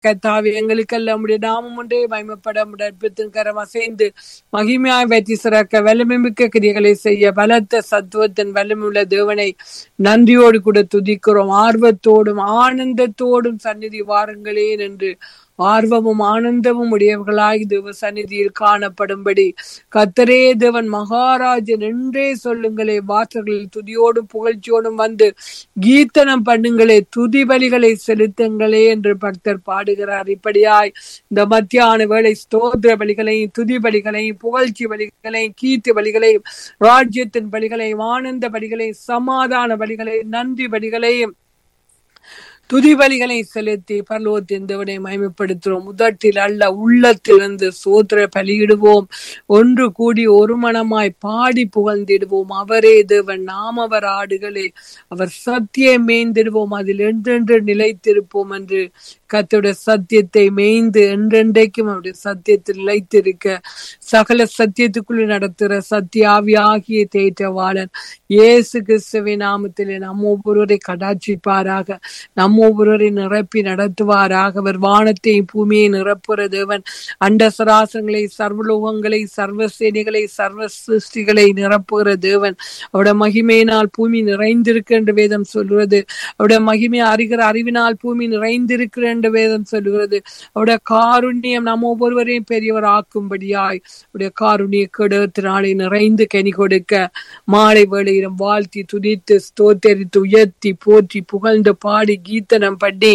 கத்தாவி எங்களுக்கெல்லாம் உடைய நாமம் ஒன்றே மகிமைப்பட முடற்பித்தின் கரம் அசைந்து மகிமையாய் வைத்து சிறக்க வல்லமைமிக்க கிரியைகளை செய்ய பலத்த சத்துவத்தின் வல்லமையுள்ள தேவனை நன்றியோடு கூட துதிக்கிறோம் ஆர்வத்தோடும் ஆனந்தத்தோடும் சந்நிதி வாருங்களேன் என்று ஆர்வமும் ஆனந்தமும் உடையவர்களாய் தேவ சந்நிதியில் காணப்படும்படி கத்தரே தேவன் மகாராஜன் என்றே சொல்லுங்களே வாசல்களில் துதியோடும் புகழ்ச்சியோடும் வந்து கீர்த்தனம் பண்ணுங்களே துதி பலிகளை செலுத்துங்களே என்று பக்தர் பாடுகிறார் இப்படியாய் இந்த மத்தியான வேளை ஸ்தோத்திர பலிகளையும் துதி பலிகளையும் புகழ்ச்சி பலிகளையும் கீர்த்தி பலிகளையும் ராஜ்யத்தின் பலிகளையும் ஆனந்த பலிகளையும் சமாதான பலிகளையும் நன்றி பலிகளையும் துதி பலிகளை செலுத்தி பரலோகத்தின் தேவனை மயமைப்படுத்துகிறோம் முதட்டில் அல்ல உள்ளத்திலிருந்து சோத்திர பலியிடுவோம் ஒன்று கூடி ஒரு மனமாய் பாடி புகழ்ந்திடுவோம் அவரே தேவன் நாம் அவர் ஆடுகளே அவர் சத்தியை மேய்ந்திடுவோம் அதில் என்றென்று நிலைத்திருப்போம் என்று கத்தோட சத்தியத்தை மேய்ந்து என்றென்றைக்கும் அவருடைய சத்தியத்தில் நிலைத்திருக்க சகல சத்தியத்துக்குள்ளே நடத்துகிற சத்தியாவி ஆகிய தேற்றவாளன் இயேசு கிறிஸ்துவின் நாமத்திலே நம்ம ஒவ்வொருவரை கடாட்சிப்பாராக நம்ம ஒவ்வொருவரை நிரப்பி நடத்துவாராக அவர் வானத்தையும் பூமியை நிரப்புற தேவன் அண்ட சராசங்களை சர்வலோகங்களை சர்வ சேனைகளை சர்வ சிருஷ்டிகளை நிரப்புகிற தேவன் அவருடைய மகிமையினால் பூமி நிறைந்திருக்கு என்று வேதம் சொல்கிறது அவருடைய மகிமை அறிகிற அறிவினால் பூமி நிறைந்திருக்கிற என்று வேதம் சொல்கிறது அவருடைய காருண்யம் நம்ம ஒவ்வொருவரையும் பெரியவர் ஆக்கும்படியாய் அவருடைய காருண்ய கெடுத்தினாலே நிறைந்து கனி கொடுக்க மாலை வேளையிலும் வாழ்த்தி துதித்து ஸ்தோத்தரித்து உயர்த்தி போற்றி புகழ்ந்து பாடி கீர்த்தனம் பண்ணி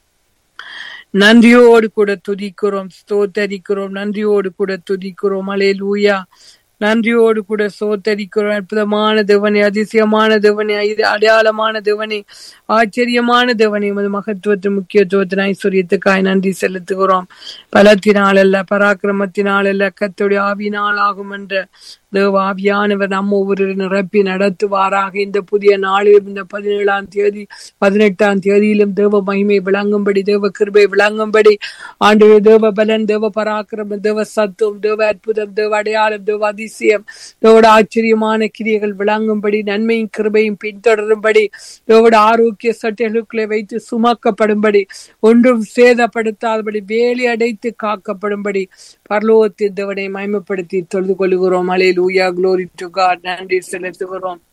நன்றியோடு கூட துதிக்கிறோம் ஸ்தோத்தரிக்கிறோம் நன்றியோடு கூட துதிக்கிறோம் அலே லூயா நன்றியோடு கூட சோத்தரிக்கிறோம் அற்புதமான தேவனே அதிசயமான தேவனே இது அடையாளமான தேவனே ஆச்சரியமான தேவனே உமது மகத்துவத்தின் முக்கியத்துவத்தின் ஐஸ்வர்யத்துக்காய் நன்றி செலுத்துகிறோம் பலத்தினால் அல்ல பராக்கிரமத்தினால் அல்ல கத்துடைய ஆவினால் ஆகும் என்ற தேவ ஆவியானவர் நம்ம ஒவ்வொரு நிரப்பி நடத்துவாராக இந்த புதிய நாளிலும் இந்த பதினேழாம் தேதி பதினெட்டாம் தேதியிலும் தேவ மகிமை விளங்கும்படி தேவ கிருபை விளங்கும்படி ஆண்டு தேவ பலன் தேவ பராக்கிரமம் தேவ சத்துவம் தேவ அற்புதம் தேவ அடையாளம் தேவ அதிசயம் தேவோட ஆச்சரியமான கிரியைகள் விளங்கும்படி நன்மையும் கிருபையும் பின்தொடரும்படி தேவோட ஆரோக்கிய சட்டைகளுக்குள்ளே வைத்து சுமக்கப்படும்படி ஒன்றும் சேதப்படுத்தாதபடி வேலி அடைத்து காக்கப்படும்படி பரலோகத்தின் தேவனை மயமப்படுத்தி தொழுது கொள்கிறோம் அலே லூயா குளோரி டு காட் நன்றி செலுத்துகிறோம்